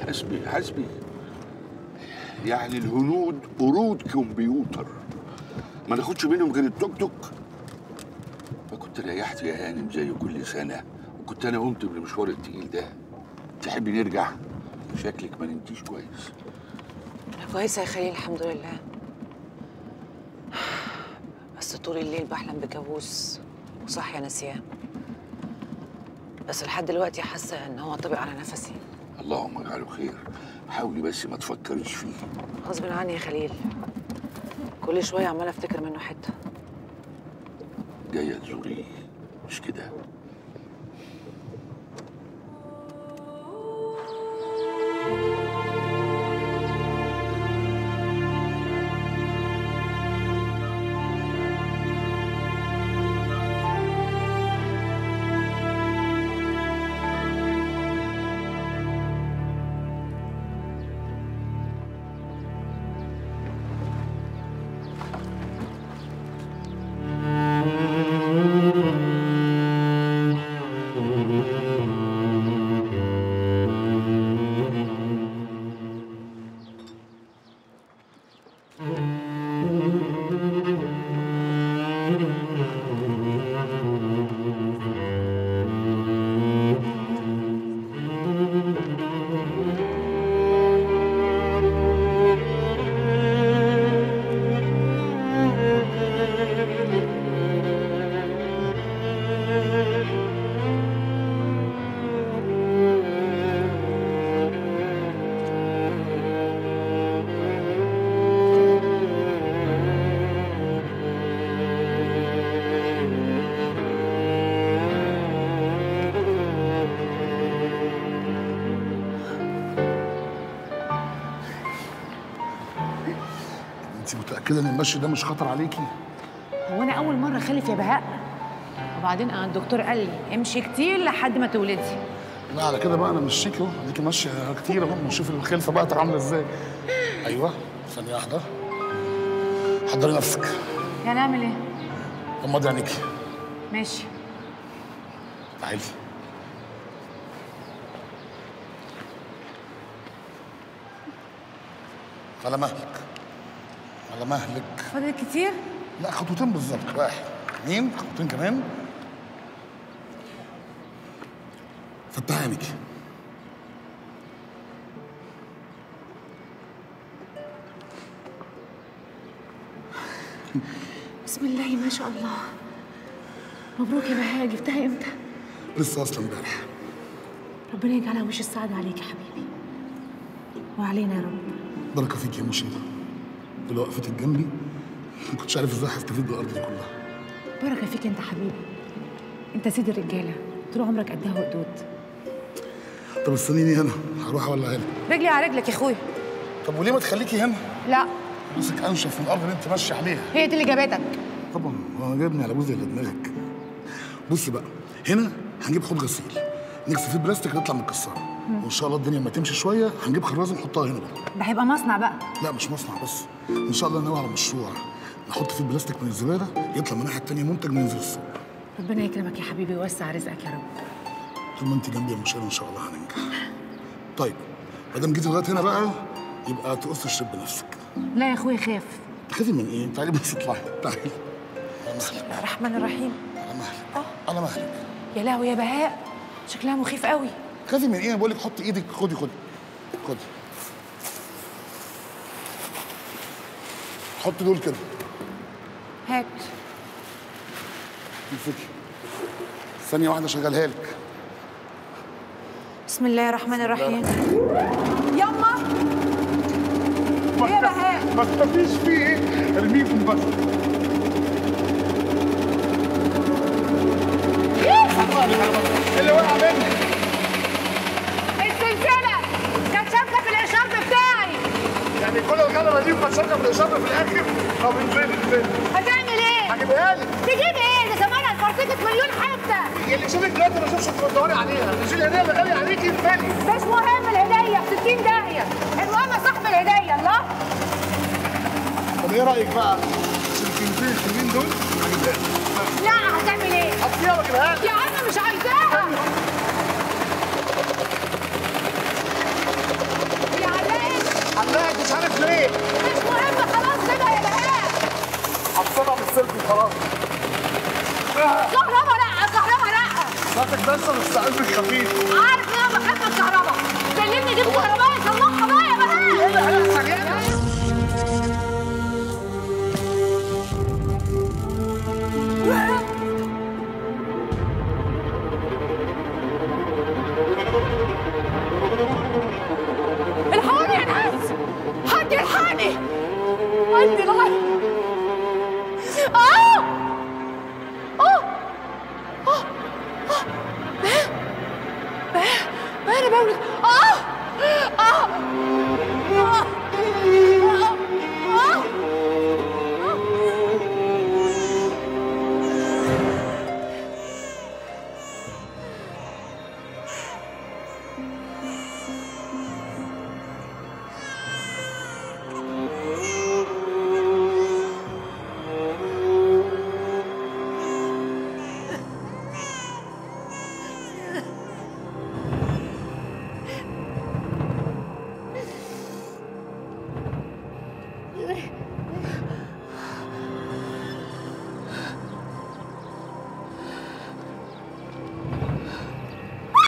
حسبي حسبي يعني الهنود قرود كمبيوتر ما ناخدش منهم غير التوك توك فكنت ريحت يا هانم زي كل سنه وكنت انا قمت بالمشوار التقيل ده تحبي نرجع شكلك ما نمتيش كويس انا كويسه يا خليل الحمد لله بس طول الليل بحلم بكابوس وصاحيه نسيان بس لحد دلوقتي حاسه ان هو طبق على نفسي اللهم اجعله خير حاولي بس ما تفكريش فيه غصب عني يا خليل كل شويه عماله افتكر منه حته جايه تزوريه مش كده انت متاكده ان المشي ده مش خطر عليكي هو انا اول مره اخلف يا بهاء وبعدين انا الدكتور قال لي امشي كتير لحد ما تولدي لا على كده بقى انا مشيكي اهو اديكي ماشيه كتير اهو نشوف الخلفه بقى تبقى عامله ازاي ايوه ثانيه واحده حضري نفسك يعني اعمل ايه غمضي عينيكي ماشي تعالي على مهلك على مهلك فاضل كتير لا خطوتين بالظبط واحد اثنين خطوتين كمان فتحي عينيكي بسم الله ما شاء الله مبروك يا بهاء جبتها امتى لسه اصلا امبارح ربنا يجعلها وش السعادة عليك يا حبيبي وعلينا يا رب بركه فيك يا مشيرة لو وقفتك جنبي ما كنتش عارف ازاي هستفيد بالارض دي كلها بركة فيك انت حبيبي انت سيد الرجالة طول عمرك قدها وقدود طب استنيني هنا هروح اولعها لك رجلي على رجلك يا اخويا طب وليه ما تخليكي هنا لا راسك انشف من الارض اللي انت ماشيه عليها هي دي اللي جابتك طبعا هو جايبني على بوزي اللي دماغك بص بقى هنا هنجيب حوض غسيل نكسي فيه بلاستيك يطلع متكسره وان شاء الله الدنيا ما تمشي شويه هنجيب خرازه نحطها هنا بقى ده هيبقى مصنع بقى لا مش مصنع بس ان شاء الله ناوي على مشروع نحط فيه البلاستيك من الزباله يطلع من الناحيه التانيه منتج ننزل السوق ربنا يكرمك يا حبيبي ويوسع رزقك يا رب طول ما انت جنبي يا مشاهير ان شاء الله هننجح طيب ما دام جيتي لغايه هنا بقى يبقى تقص الشرب بنفسك لا يا اخويا خاف تخافي من ايه؟ تعالي بس اطلعي تعالي بسم الله الرحمن الرحيم على مهلك على مهلك يا لهوي يا بهاء شكلها مخيف قوي خافي من ايه؟ بقول لك حطي ايدك خدي خدي خدي حطي دول كده هات امسكي ثانية واحدة شغلها لك بسم الله الرحمن الرحيم يما ايه يا بهاء ما تخافيش فيه ارميكم بس اللي وقع منك السلسله كانت شابكه في الاشارب بتاعي يعني كل الغلبة دي وكانت شاكة في الإشارة في الآخر طب انزلي انزلي هتعمل ايه؟ هجيبها لك تجيب ايه؟ ده زمانها اتفرتكت مليون حته اللي يشوفك دلوقتي ما يشوفش تدوري عليها تشيل الهدية اللي غالية عليكي انزلي مش مهم الهديه ب 60 داهيه المهم صاحب الهديه الله طب ايه رأيك بقى؟ الكلمتين الحلوين دول هجيبها لك لا هتعمل ايه؟ حطيها واجيبها لك يا عم مش عايزاها مش مهم خلاص كده يا بهاء هتصنع بالسيلفي خلاص كهربا لا كهربا لا صوتك بس بس قلبك خفيف عارف ان انا بحب الكهرباء كلمني جيب كهرباء يصلحها بقى يا بهاء الحقوني يا ناس حد يلحقني عندي العين اه اه اه اه بقى انا بولد اه اه اه اه